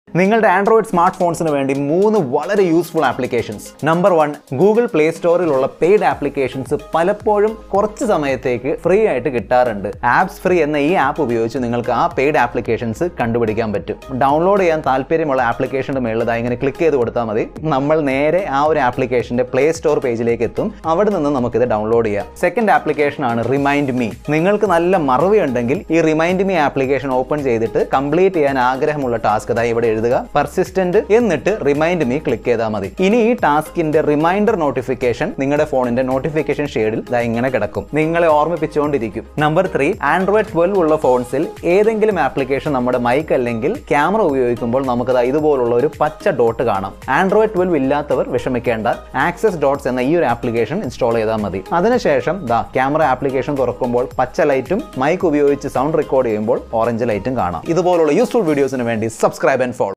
നിങ്ങളുടെ Android smart ഫോൺസിന് വേണ്ടി മൂന്ന് വളരെ useful applications number one Google play സ്റ്റോറിലുള്ള പെയ്ഡ് ആപ്ലിക്കേഷൻസ് പലപ്പോഴും കുറച്ച് സമയത്തേക്ക് ഫ്രീ ആയിട്ട് കിട്ടാറുണ്ട് ആപ്സ് ഫ്രീ എന്ന ഈ ആപ്പ് ഉപയോഗിച്ച് നിങ്ങൾക്ക് ആ പെയ്ഡ് ആപ്ലിക്കേഷൻസ് കണ്ടുപിടിക്കാൻ പറ്റും ഡൗൺലോഡ് ചെയ്യാൻ താല്പര്യമുള്ള ആപ്ലിക്കേഷന്റെ മേളിൽ ഇങ്ങനെ ക്ലിക്ക് ചെയ്ത് കൊടുത്താൽ മതി നമ്മൾ നേരെ ആ ഒരു ആപ്ലിക്കേഷന്റെ പ്ലേ സ്റ്റോർ പേജിലേക്ക് എത്തും അവിടെ നിന്ന് നമുക്കിത് ഡൗൺലോഡ് ചെയ്യാം സെക്കൻഡ് ആപ്ലിക്കേഷൻ ആണ് റിമൈൻഡ് മീ നിങ്ങൾക്ക് നല്ല മറവി ഉണ്ടെങ്കിൽ ഈ റിമൈൻഡ് മീ ആപ്ലിക്കേഷൻ ഓപ്പൺ ചെയ്തിട്ട് കംപ്ലീറ്റ് ചെയ്യാൻ ആഗ്രഹമുള്ള ടാസ്ക് അതായത് ഇവിടെ എഴുതുക പെർസിസ്റ്റന്റ് എന്നിട്ട് റിമൈൻഡ് മീ ക്ലിക്ക് ചെയ്താൽ മതി ഇനി ഈ ടാസ്കിന്റെ റിമൈൻഡർ നോട്ടിഫിക്കേഷൻ നിങ്ങളുടെ ഫോണിന്റെ നോട്ടിഫിക്കേഷൻ ഷെയ്ഡിൽ ഇതാ ഇങ്ങനെ കിടക്കും നിങ്ങളെ ഓർമ്മിപ്പിച്ചുകൊണ്ടിരിക്കും നമ്പർ ത്രീ ആൻഡ്രോയിഡ് ട്വൽവ് ഉള്ള ഫോൺസിൽ ഏതെങ്കിലും ആപ്ലിക്കേഷൻ നമ്മുടെ മൈക്ക് അല്ലെങ്കിൽ ക്യാമറ ഉപയോഗിക്കുമ്പോൾ നമുക്കത് ഇതുപോലുള്ള ഒരു പച്ച ഡോട്ട് കാണാം ആൻഡ്രോയിഡ് ട്വൽവ് ഇല്ലാത്തവർ വിഷമിക്കേണ്ട ആക്സസ് ഡോട്ട്സ് എന്ന ഈ ഒരു ആപ്ലിക്കേഷൻ ഇൻസ്റ്റാൾ ചെയ്താൽ മതി അതിനുശേഷം ദാ ക്യാമറ ആപ്ലിക്കേഷൻ തുറക്കുമ്പോൾ പച്ച ലൈറ്റും മൈക്ക് ഉപയോഗിച്ച് സൗണ്ട് റെക്കോർഡ് ചെയ്യുമ്പോൾ ഓറഞ്ച് ലൈറ്റും കാണാം ഇതുപോലുള്ള യൂസ്ഫുൾ വീഡിയോസിന് വേണ്ടി സബ്സ്ക്രൈബ് ആൻഡ് ഫോളോ